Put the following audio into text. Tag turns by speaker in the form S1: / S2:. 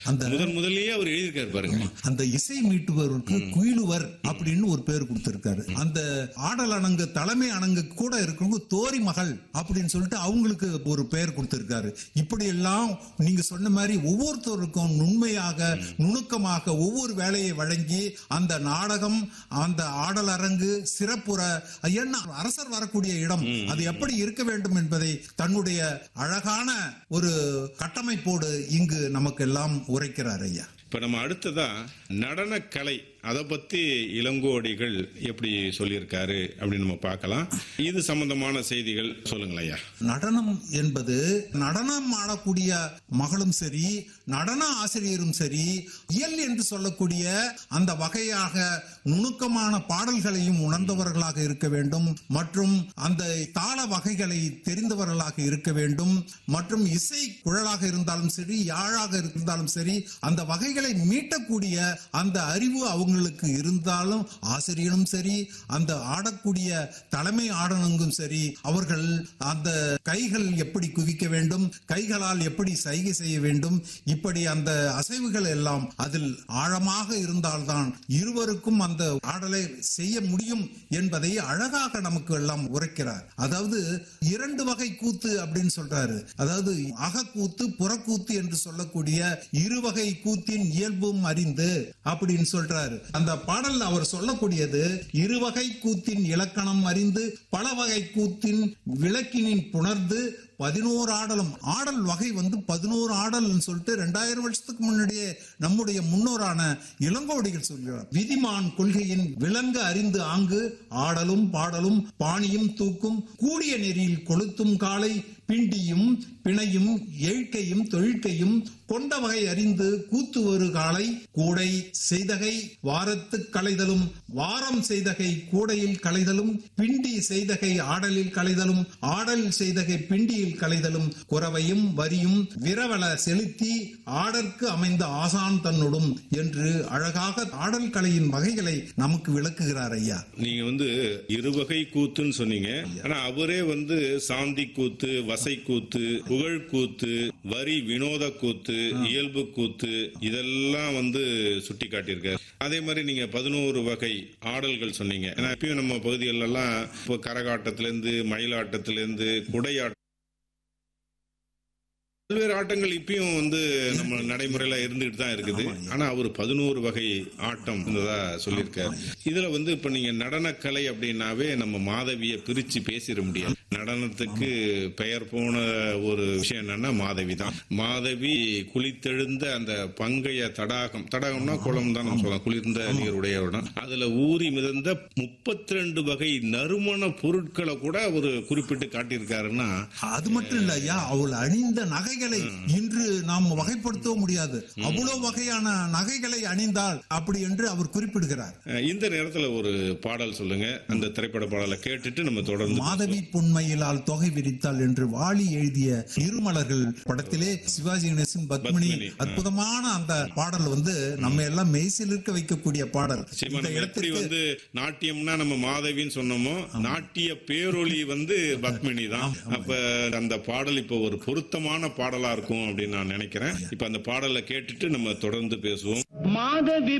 S1: அந்த
S2: முதன் முதல்லயே அவர் எழுதியிருக்காரு பாருங்க
S1: அந்த இசை மீட்டுபவருக்கு குயிலுவர் அப்படின்னு ஒரு பேர் கொடுத்திருக்காரு அந்த ஆடல் அணங்கு தலைமை அணங்கு கூட இருக்கிறவங்க தோரி மகள் அப்படின்னு சொல்லிட்டு அவங்களுக்கு ஒரு பெயர் கொடுத்திருக்காரு இப்படி எல்லாம் நீங்க சொன்ன மாதிரி ஒவ்வொருத்தருக்கும் நுண்மையாக நுணுக்கமாக ஒவ்வொரு வேலையை வழங்கி அந்த நாடகம் அந்த ஆடல் அரங்கு சிறப்புற என்ன அரசர் வரக்கூடிய இடம் அது எப்படி இருக்க வேண்டும் என்பதை தன்னுடைய அழகான ஒரு கட்டமைப்போடு இங்கு நமக்கு எல்லாம் உரைக்கிறார் ஐயா
S2: இப்ப நம்ம அடுத்ததா நடனக்கலை அதை பத்தி இளங்கோடிகள் எப்படி சொல்லியிருக்காரு அப்படின்னு நம்ம பார்க்கலாம் இது சம்பந்தமான செய்திகள் சொல்லுங்களேன் ஐயா
S1: நடனம் என்பது நடனம் ஆடக்கூடிய மகளும் சரி நடன ஆசிரியரும் சரி இயல் என்று சொல்லக்கூடிய அந்த வகையாக நுணுக்கமான பாடல்களையும் உணர்ந்தவர்களாக இருக்க வேண்டும் மற்றும் அந்த தாள வகைகளை தெரிந்தவர்களாக இருக்க வேண்டும் மற்றும் இசை குழலாக இருந்தாலும் சரி யாழாக இருந்தாலும் சரி அந்த வகைகளை மீட்டக்கூடிய அந்த அறிவு அவங்களுக்கு இருந்தாலும் ஆசிரியரும் சரி அந்த ஆடக்கூடிய தலைமை ஆடனங்கும் சரி அவர்கள் அந்த கைகள் எப்படி குவிக்க வேண்டும் கைகளால் எப்படி சைகை செய்ய வேண்டும் இப்படி அந்த அசைவுகள் எல்லாம் அதில் ஆழமாக இருந்தால்தான் இருவருக்கும் அந்த ஆடலை செய்ய முடியும் என்பதை அழகாக நமக்கு எல்லாம் உரைக்கிறார் அதாவது இரண்டு வகை கூத்து அப்படின்னு சொல்றாரு அதாவது அகக்கூத்து புறக்கூத்து என்று சொல்லக்கூடிய இருவகை கூத்தின் இயல்பும் அறிந்து அப்படின்னு சொல்றாரு அந்த பாடல் அவர் சொல்லக்கூடியது இருவகை கூத்தின் இலக்கணம் அறிந்து பல வகை கூத்தின் விளக்கினின் புணர்ந்து பதினோரு ஆடலும் ஆடல் வகை வந்து பதினோரு ஆடல்னு சொல்லிட்டு ரெண்டாயிரம் வருஷத்துக்கு முன்னாடியே நம்முடைய முன்னோரான இளங்கோடிகள் சொல்கிறார் விதிமான் கொள்கையின் விளங்க அறிந்து ஆங்கு ஆடலும் பாடலும் பாணியும் தூக்கும் கூடிய நெறியில் கொளுத்தும் காலை பிண்டியும் பிணையும் எழுக்கையும் தொழிற்கையும் கொண்ட வகை அறிந்து கூத்து ஒரு காலை கூடை செய்தகை வாரத்து களைதலும் வாரம் செய்தகை கூடையில் களைதலும் பிண்டி செய்தகை ஆடலில் களைதலும் ஆடல் செய்தகை பிண்டியில் களைதலும் குறவையும் வரியும் விரவல செலுத்தி ஆடற்கு அமைந்த ஆசான் தன்னுடும் என்று அழகாக ஆடல் கலையின் வகைகளை நமக்கு விளக்குகிறார் ஐயா
S2: நீங்க வந்து இருவகை கூத்துன்னு சொன்னீங்க ஆனா அவரே வந்து சாந்தி கூத்து வசை கூத்து புகழ் கூத்து வரி வினோத கூத்து இயல்பு கூத்து இதெல்லாம் வந்து சுட்டி காட்டியிருக்காரு அதே மாதிரி நீங்க பதினோரு வகை ஆடல்கள் சொன்னீங்க ஏன்னா இப்பயும் நம்ம பகுதிகளெல்லாம் எல்லாம் இப்போ கரகாட்டத்திலேருந்து மயிலாட்டத்திலேருந்து குடையாட்டம் பல்வேறு ஆட்டங்கள் இப்பயும் வந்து நம்ம நடைமுறையில இருந்துகிட்டு தான் இருக்குது ஆனா அவர் பதினோரு வகை ஆட்டம் இருந்ததா சொல்லியிருக்காரு இதுல வந்து இப்ப நீங்க நடனக்கலை அப்படின்னாவே நம்ம மாதவிய பிரிச்சு பேசிட முடியாது நடனத்துக்கு பெயர் போன ஒரு விஷயம் என்னன்னா மாதவி தான் மாதவி குளித்தெழுந்த அந்த பங்கைய தடாகம் தடாகம்னா குளம் தான் நம்ம சொல்லலாம் குளிர்ந்த நீருடைய இடம் அதுல ஊறி மிதந்த முப்பத்தி ரெண்டு வகை நறுமண பொருட்களை கூட அவர் குறிப்பிட்டு காட்டியிருக்காருன்னா
S1: அது மட்டும் இல்ல ஐயா அவள் அணிந்த நகைகளை இன்று நாம் வகைப்படுத்தவும் முடியாது அவ்வளவு வகையான நகைகளை அணிந்தாள் அப்படி என்று அவர் குறிப்பிடுகிறார்
S2: அஹ் இந்த நேரத்துல ஒரு பாடல் சொல்லுங்க அந்த திரைப்பட பாடலை கேட்டுட்டு நம்ம தொடர்ந்து
S1: மாதவி பொன்மையிலால் தொகை விரித்தாள் என்று வாலி எழுதிய இருமலர்கள் படத்திலே சிவாஜி கணேசன் பத்மினி
S2: பத்மினி, ஆ.
S1: அற்புதமான அந்த பாடல் வந்து நம்ம எல்லாம் மெய்சிலிருக்க வைக்கக்கூடிய பாடல்
S2: நிச்சயமா
S1: இந்த
S2: நம்ம எப்படி
S1: இடத்திற்கு
S2: வந்து நாட்டியம்னா நம்ம மாதவின்னு சொன்னோமோ நாட்டிய பேரொளி வந்து பத்மினி தான் அப்ப அந்த பாடல் இப்போ ஒரு பொருத்தமான பாடலா இருக்கும் அப்படின்னு நான் நினைக்கிறேன் இப்ப அந்த பாடலை கேட்டுட்டு நம்ம தொடர்ந்து பேசுவோம்
S3: மாதவி